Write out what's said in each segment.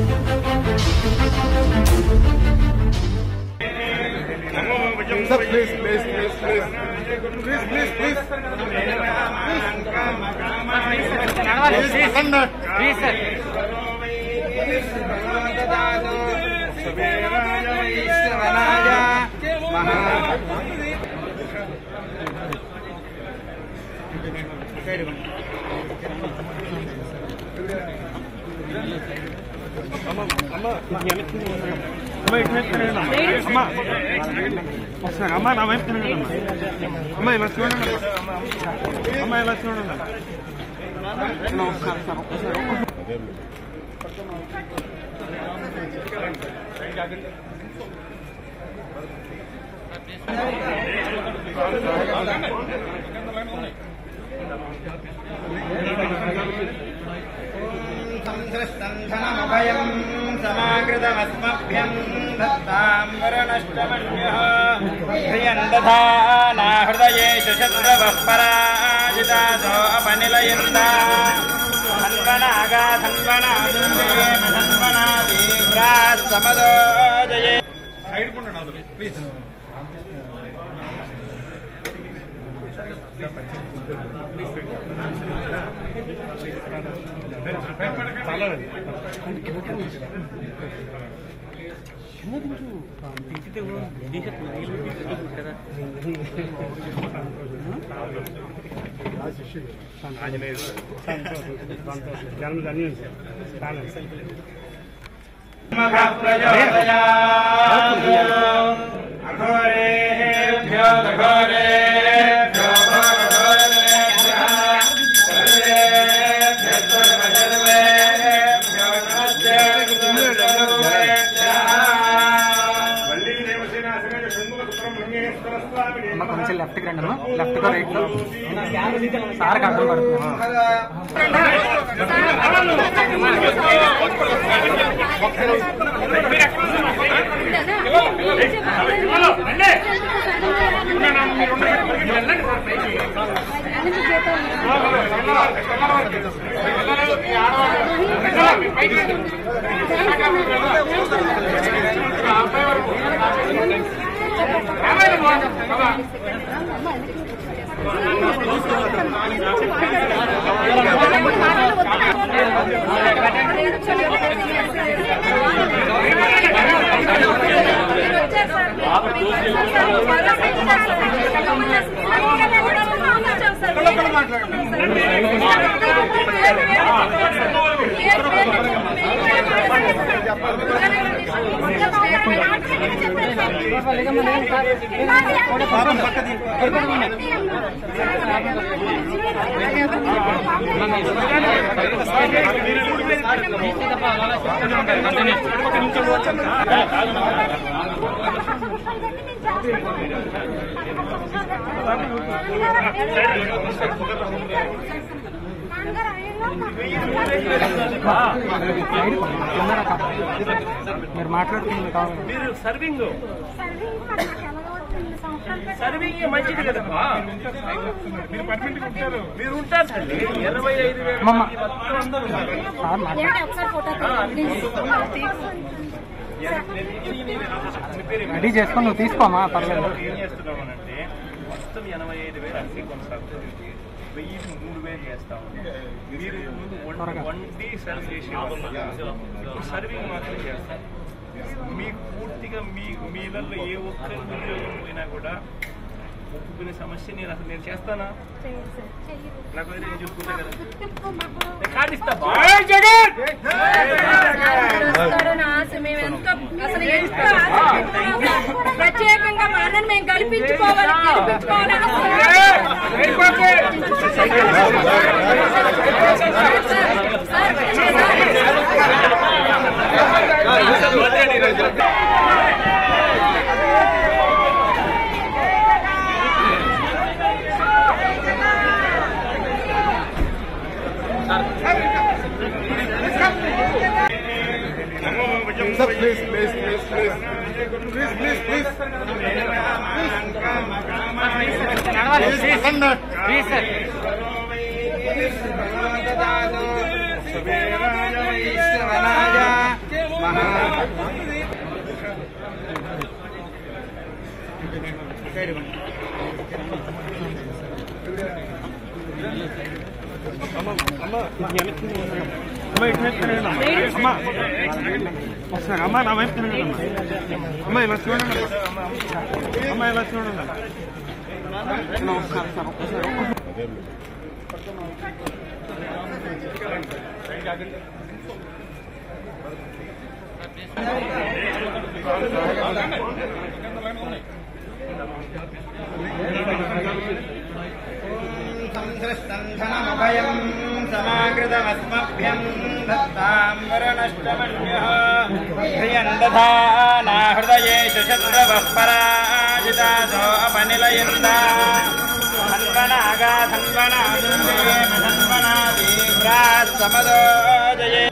Sir, please, please, please, please. Please, please, please. Please, పక్కన. అమ్మ ఇటు వైపు తిరగండి అమ్మ. అమ్మ ఒకసారి అమ్మ నా వైపు తిరగండి అమ్మ అమ్మ ఇలా చూడండి అమ్మ ఇలా చూడండి అమ్మ, ఒకసారి సార్ ఒక్కసారి సంధనమభయం సమాకృతమస్మభ్యం దత్తాంబరనష్టమన్యः ధియం దధానా హృదయేషు శత్రవః పరాజితాసో అపనిలయందా ధన్వనాగా ధన్వనాదుర్జయేమ ధన్వనా వీరాः సమదో జయే జన్మ ధన్యం సార్ అఘోరేభ్యో ఘోరేభ్యో అమ్మ కొంచెం లెఫ్ట్కి రండి అమ్మ లెఫ్ట్ గా రైట్ లో సార్కి అడ్డం పడుతుంది మీరు మాట్లాడుతున్నారు కావాలి మీరు సర్వింగ్ సర్వింగ్ మంచిది కదమ్మా మీరు పర్మనెంట్ ఉంటారు మీరు ఉంటారు తల్లి ఇరవై ఐదు వేల అమ్మమ్మ. మంది మొత్తం అందరూ ఉన్నారు. సార్ మాట్లాడు రెడీ చేసుకొని నువ్వు తీసుకోమా పర్లేదు ఏం చేస్తున్నామనంటే మొత్తం ఎనభై ఐదు వేలు అన్ని కొనసాగుతుంది వెయ్యి మూడు వేలు చేస్తాము మీరు ముందు వన్ వన్ డే సర్వ్ చేసి సర్వింగ్ మాత్రం చేస్తాం మీకు పూర్తిగా మీ మీలలో ఏ ఒక్కరి ఉద్యోగం పోయినా కూడా ఒప్పుకునే సమస్య నేను అసలు నేను చేస్తానా నాకు వదిలేయ్, నేను చూసుకుంటా కదా నేను కార్డు ఇస్తా బా. వస్తాడని ఆశ మేము ఎంత అసలు ఎంత ఆశ ప్రత్యేకంగా మా అన్నని మేము కల్పించుకోవాలి గెలిపించుకోవాలి Sir, please, please, please, please. Please, please, please. Please, పక్కన. అమ్మ ఇటు వైపు తిరగండి అమ్మ. అమ్మ ఒకసారి అమ్మ నా వైపు తిరగండి అమ్మ అమ్మ ఇలా చూడండి అమ్మ ఇలా చూడండి అన్న, ఒకసారి సార్, ఒక్కసారి. సంధనమభయం సమాకృతమస్మభ్యం దత్తాం వరనష్టమన్యః ధియం దధానా హృదయేషు శత్రవః పరాజితాసో అపనిలయందా ధన్వనాగా ధన్వనాదుర్జయేమ ధన్వనా తీవ్రాः సమదో జయే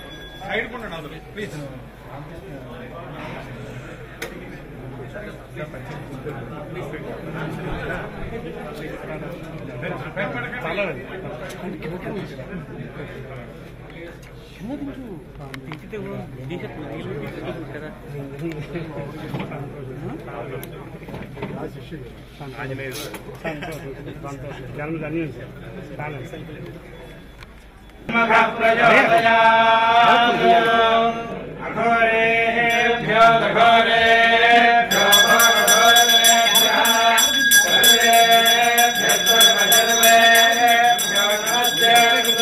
అఘోరేభ్యో ఘోరేభ్యో ఘోరఘోరేభ్యः సర్వేభ్యः సర్వసర్వేభ్యో నమస్తే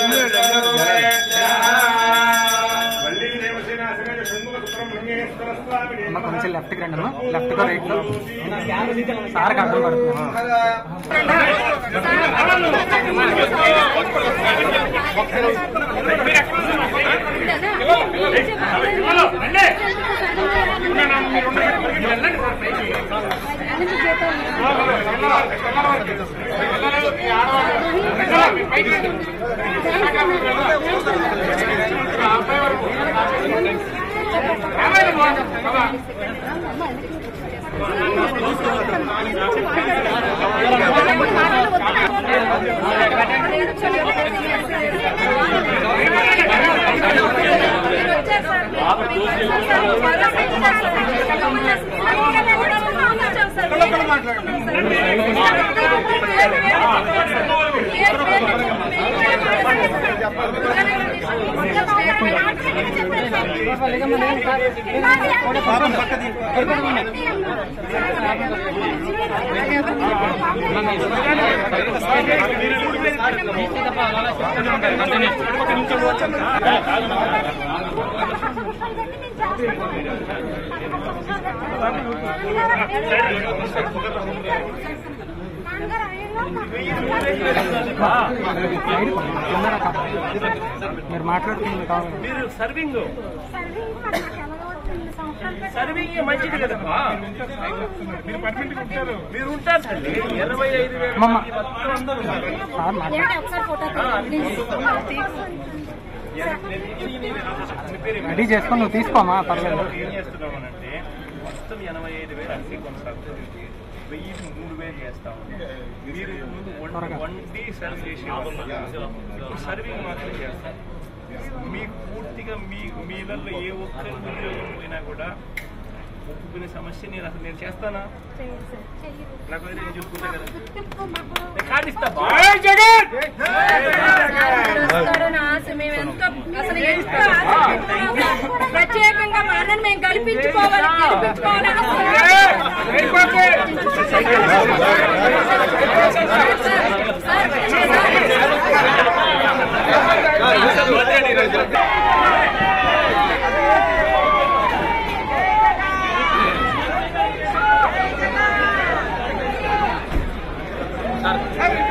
అమ్మ కొంచెం లెఫ్ట్కి రండి అమ్మ లెఫ్ట్ కో రైట్ లో సార్కి అడ్డం పడుతుంది మీరు మాట్లాడుతుంది కావాలి మీరు సర్వింగ్ సర్వింగ్ మంచిది కదమ్మా మీరు పర్మనెంట్ ఉంటారు మీరు ఉంటారు తల్లి ఇరవై ఐదు వేల అమ్మమ్మ. మంది మొత్తం అందరూ ఉన్నారు. సార్ మాట్లాడు రెడీ చేసుకొని నువ్వు తీసుకోమా పర్లేదు ఏం చేస్తున్నామనంటే మొత్తం ఎనభై ఐదు వేలు అన్ని కొనసాగుతుంది వెయ్యి మూడు వేలు చేస్తాము మీరు ముందు వన్ వన్ డే సర్వ్ చేసి సర్వింగ్ మాత్రం చేస్తాం మీకు పూర్తిగా మీ మీలలో ఏ ఒక్కరి ఉద్యోగం పోయినా కూడా ఒప్పుకునే సమస్య నేను అసలు నేను చేస్తానా నాకు వదిలేయ్, నేను చూసుకుంటా కదా నేను కార్డు ఇస్తా బా. వస్తారని ఆశ మేము ఎంత అసలు ఎంత ఆశ ప్రత్యేకంగా మా అన్నని మేము కల్పించుకోవాలి గెలిపించుకోవాలి సార్